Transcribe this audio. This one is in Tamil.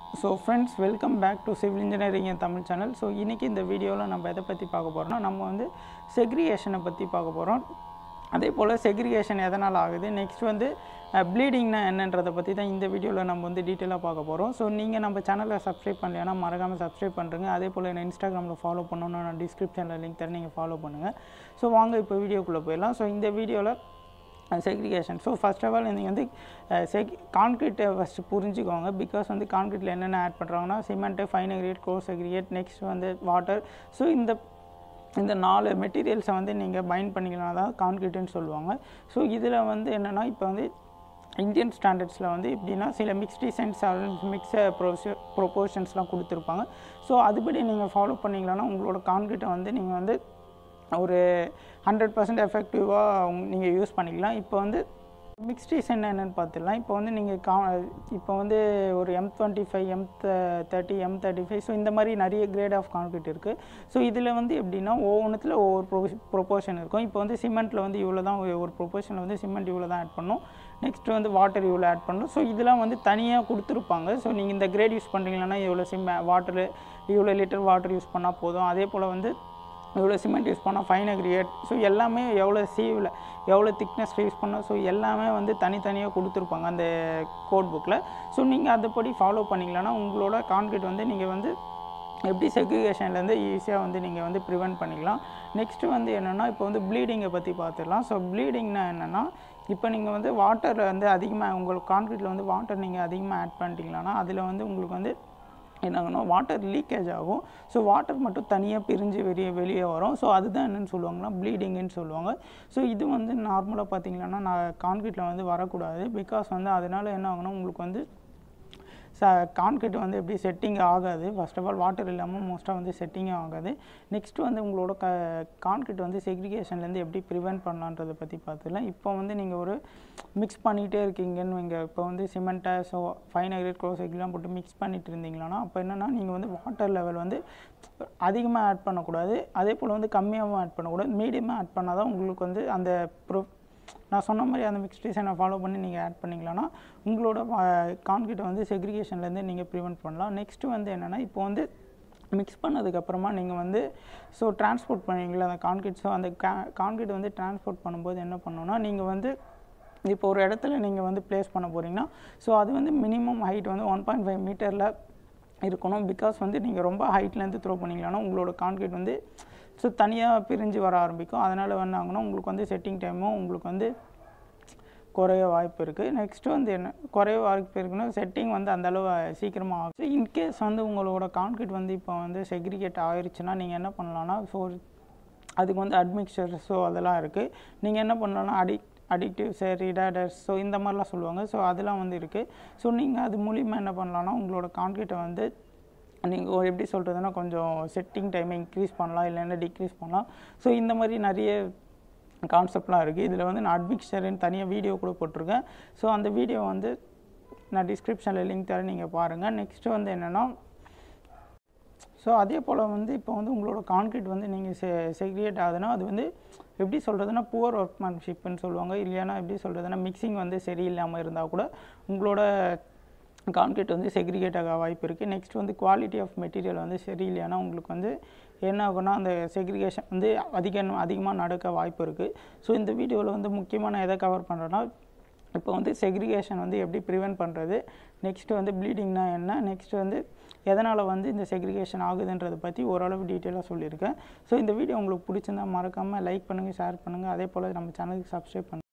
so friends welcome back to civil engineering என் தமிழ் சேனல் ஸோ இன்றைக்கி இந்த வீடியோவில் நம்ம எதை பற்றி பார்க்க போகிறோம்னா நம்ம வந்து செக்ரிகேஷனை பற்றி பார்க்க போகிறோம் அதே போல் செக்ரிகேஷன் எதனால் ஆகுது நெக்ஸ்ட் வந்து ப்ளீடிங்னா என்னன்றதை பற்றி தான் இந்த வீடியோவில் நம்ம வந்து டீட்டெயிலாக பார்க்க போகிறோம் ஸோ நீங்கள் நம்ம சேனலை சப்ஸ்கிரைப் பண்ணலைன்னா மறக்காமல் சப்ஸ்கிரைப் பண்ணுறங்க அதே போல் என்ன இன்ஸ்டாகிராமில் ஃபாலோ பண்ணணும்னு நான் டிஸ்கிரிப்ஷனில் லிங்க் தரேன் நீங்கள் ஃபாலோ பண்ணுங்கள் ஸோ வாங்க இப்போ வீடியோக்குள்ளே போயிடலாம் ஸோ இந்த வீடியோவில் segregation so first of all நீங்கள் வந்து செக் கான்க்ரீட்டை ஃபஸ்ட்டு புரிஞ்சுக்கோங்க பிகாஸ் வந்து கான்க்ரீட்டில் என்னென்ன ஆட் பண்ணுறாங்கன்னா cement fine aggregate coarse aggregate next வந்து வாட்டர் ஸோ இந்த இந்த நாலு மெட்டீரியல்ஸை வந்து நீங்கள் பைண்ட் பண்ணிக்கலாம் தான் கான்க்ரீட்டுன்னு சொல்லுவாங்க ஸோ இதில் வந்து என்னென்னா இப்போ வந்து இந்தியன் ஸ்டாண்டர்ட்ஸில் வந்து எப்படின்னா சில மிக்ஸ் டிசைன்ஸ் மிக்ஸ் ப்ரொச ப்ரொபோர்ஷன்ஸ்லாம் கொடுத்துருப்பாங்க ஸோ அதுபடி நீங்கள் ஃபாலோ பண்ணிங்களன்னா உங்களோட கான்க்ரீட்டை வந்து நீங்கள் வந்து ஒரு ஹண்ட்ரட் பர்சன்ட் எஃபெக்டிவாக நீங்கள் யூஸ் பண்ணிக்கலாம் இப்போ வந்து மிக்ஸ் டிசைன் என்னென்னு பார்த்துடலாம் இப்போ வந்து நீங்கள் கா இப்போ வந்து ஒரு M twenty five M thirty M thirty five so இந்த மாதிரி நிறைய கிரேட் ஆஃப் கான்க்ரீட் இருக்குது ஸோ இதில் வந்து எப்படின்னா ஒவ்வொன்றுத்தில் ஒவ்வொரு ப்ரொ ப்ரொப்போர்ஷன் இருக்கும் இப்போ வந்து சிமெண்ட்டில் வந்து இவ்வளோ தான் ஒரு ப்ரொப்போர்ஷனில் வந்து சிமெண்ட் இவ்வளோ தான் ஆட் பண்ணும் நெக்ஸ்ட் வந்து வாட்டர் இவ்வளோ ஆட் பண்ணணும் ஸோ இதெல்லாம் வந்து தனியாக கொடுத்துருப்பாங்க ஸோ நீங்கள் இந்த கிரேட் யூஸ் பண்ணுறீங்கன்னா இவ்வளோ சிம் வாட்டரு இவ்வளோ லிட்டர் வாட்டர் யூஸ் பண்ணால் போதும் அதே போல் வந்து எவ்வளோ சிமெண்ட் யூஸ் பண்ணால் ஃபைன் அக்ரியேட் ஸோ எல்லாமே எவ்வளோ சீவில் எவ்வளோ திக்னஸ் யூஸ் பண்ணால் ஸோ எல்லாமே வந்து தனித்தனியாக கொடுத்துருப்பாங்க அந்த கோட் புக்கில் ஸோ நீங்கள் அதுபடி ஃபாலோ பண்ணிக்கலன்னா உங்களோட கான்க்ரீட் வந்து நீங்கள் வந்து எப்படி செக்ரிகேஷன்லேருந்து ஈஸியாக வந்து நீங்கள் வந்து ப்ரிவெண்ட் பண்ணிக்கலாம் நெக்ஸ்ட்டு வந்து என்னென்னா இப்போ வந்து ப்ளீடிங்கை பற்றி பார்த்துடலாம் ஸோ ப்ளீடிங்னா என்னென்னா இப்போ நீங்கள் வந்து வாட்டரில் வந்து அதிகமாக உங்களுக்கு கான்க்ரீட்டில் வந்து வாட்டர் நீங்கள் அதிகமாக ஆட் பண்ணிட்டீங்கன்னா அதில் வந்து உங்களுக்கு வந்து என்னாகணும் வாட்டர் லீக்கேஜ் ஆகும் ஸோ வாட்டர் மட்டும் தனியாக பிரிஞ்சு வெளியே வெளியே வரும் ஸோ அதுதான் என்னென்னு சொல்லுவாங்கன்னா ப்ளீடிங்குன்னு சொல்லுவாங்க ஸோ இது வந்து நார்மலாக பார்த்தீங்கன்னா நான் கான்க்ரீட்டில் வந்து வரக்கூடாது பிகாஸ் வந்து அதனால் என்ன ஆகணும் உங்களுக்கு வந்து ச கான்க்ரீட் வந்து எப்படி செட்டிங் ஆகாது ஃபர்ஸ்ட் ஆஃப் ஆல் வாட்டர் இல்லாமல் மோஸ்ட்டாக வந்து செட்டிங்கே ஆகாது நெக்ஸ்ட் வந்து உங்களோட க கான்க்ரீட் வந்து செக்ரிகேஷன்லேருந்து எப்படி ப்ரிவெண்ட் பண்ணலான்றதை பற்றி பார்த்துக்கலாம் இப்போ வந்து நீங்கள் ஒரு மிக்ஸ் பண்ணிகிட்டே இருக்கீங்கன்னு இங்கே இப்போ வந்து சிமெண்ட்டை ஸோ ஃபைன் அக்ரேட் க்ளோஸ் எல்லாம் போட்டு மிக்ஸ் பண்ணிட்டு இருந்தீங்கன்னா அப்போ என்னென்னா நீங்கள் வந்து வாட்டர் லெவல் வந்து அதிகமாக ஆட் பண்ணக்கூடாது அதே போல் வந்து கம்மியாகவும் ஆட் பண்ணக்கூடாது மீடியமாக ஆட் பண்ணால் தான் உங்களுக்கு வந்து அந்த ப்ரோ நான் சொன்ன மாதிரி அந்த மிக்ஸ் டிசைனை ஃபாலோ பண்ணி நீங்கள் ஆட் பண்ணிக்கலாம்னா உங்களோட கான்கிரீட்டை வந்து செக்ரிகேஷன்லேருந்து நீங்கள் ப்ரிவெண்ட் பண்ணலாம் நெக்ஸ்ட்டு வந்து என்னென்னா இப்போ வந்து மிக்ஸ் பண்ணதுக்கப்புறமா நீங்கள் வந்து ஸோ டிரான்ஸ்போர்ட் பண்ணுவீங்களா அந்த கான்கிரீட் ஸோ அந்த கா கான்கிரீட் வந்து டிரான்ஸ்போர்ட் பண்ணும்போது என்ன பண்ணணும்னா நீங்கள் வந்து இப்போ ஒரு இடத்துல நீங்கள் வந்து ப்ளேஸ் பண்ண போகிறீங்கன்னா ஸோ அது வந்து மினிமம் ஹைட் வந்து ஒன் பாயிண்ட் ஃபைவ் மீட்டரில் இருக்கணும் பிகாஸ் வந்து நீங்கள் ரொம்ப ஹைட்லேருந்து த்ரோ பண்ணிங்களான்னா உங்களோட கான்கிரீட் வந்து ஸோ தனியாக பிரிஞ்சு வர ஆரம்பிக்கும் அதனால் என்ன ஆகுனா உங்களுக்கு வந்து செட்டிங் டைமும் உங்களுக்கு வந்து குறைய வாய்ப்பு இருக்குது நெக்ஸ்ட்டு வந்து என்ன குறைய வாய்ப்பு இருக்குன்னா செட்டிங் வந்து அந்தளவு சீக்கிரமாக ஆகும் இன்கேஸ் வந்து உங்களோட கான்கிரீட் வந்து இப்போ வந்து செக்ரிகேட் ஆயிடுச்சுன்னா நீங்கள் என்ன பண்ணலான்னா ஸோ அதுக்கு வந்து அட்மிக்சர் ஸோ அதெல்லாம் இருக்குது நீங்கள் என்ன பண்ணலாம்னா அடிக் அடிக்டிவ்ஸ் ரிடாடர்ஸ் ஸோ இந்த மாதிரிலாம் சொல்லுவாங்க ஸோ அதெல்லாம் வந்து இருக்குது ஸோ நீங்கள் அது மூலிமா என்ன பண்ணலான்னா உங்களோட கான்கிரீட்டை வந்து நீங்கள் எப்படி சொல்கிறதுனா கொஞ்சம் செட்டிங் டைமை இன்க்ரீஸ் பண்ணலாம் இல்லைன்னா டிக்ரீஸ் பண்ணலாம் ஸோ இந்த மாதிரி நிறைய கான்செப்ட்லாம் இருக்குது இதில் வந்து நான் அட்மிக்சர்னு தனியாக வீடியோ கூட போட்டிருக்கேன் ஸோ அந்த வீடியோ வந்து நான் டிஸ்கிரிப்ஷனில் லிங்க் தரேன் நீங்கள் பாருங்கள் நெக்ஸ்ட்டு வந்து என்னென்னா ஸோ அதே போல் வந்து இப்போ வந்து உங்களோட கான்க்ரீட் வந்து நீங்கள் செ செக்ரியேட் ஆகுதுன்னா அது வந்து எப்படி சொல்கிறதுனா புவர் ஒர்க்மேன்ஷிப்னு சொல்லுவாங்க இல்லைன்னா எப்படி சொல்கிறதுனா மிக்சிங் வந்து சரியில்லாமல் இருந்தால் கூட உங்களோட கான்க்ரீட் வந்து செக்ரிகேட் ஆக வாய்ப்பு இருக்குது நெக்ஸ்ட் வந்து குவாலிட்டி ஆஃப் மெட்டீரியல் வந்து சரியில்லைன்னா உங்களுக்கு வந்து என்ன ஆகும்னா அந்த செக்ரிகேஷன் வந்து அதிக அதிகமாக நடக்க வாய்ப்பு இருக்குது ஸோ இந்த வீடியோவில் வந்து முக்கியமாக நான் எதை கவர் பண்ணுறேன்னா இப்போ வந்து செக்ரிகேஷன் வந்து எப்படி ப்ரிவெண்ட் பண்ணுறது நெக்ஸ்ட்டு வந்து ப்ளீடிங்னா என்ன நெக்ஸ்ட் வந்து எதனால் வந்து இந்த செக்ரிகேஷன் ஆகுதுன்றதை பற்றி ஓரளவு டீட்டெயிலாக சொல்லியிருக்கேன் ஸோ இந்த வீடியோ உங்களுக்கு பிடிச்சிருந்தா மறக்காமல் லைக் பண்ணுங்கள் ஷேர் பண்ணுங்கள் அதே போல் நம்ம சேனலுக்கு சப்ஸ்கிரைப் பண்ணுங்கள்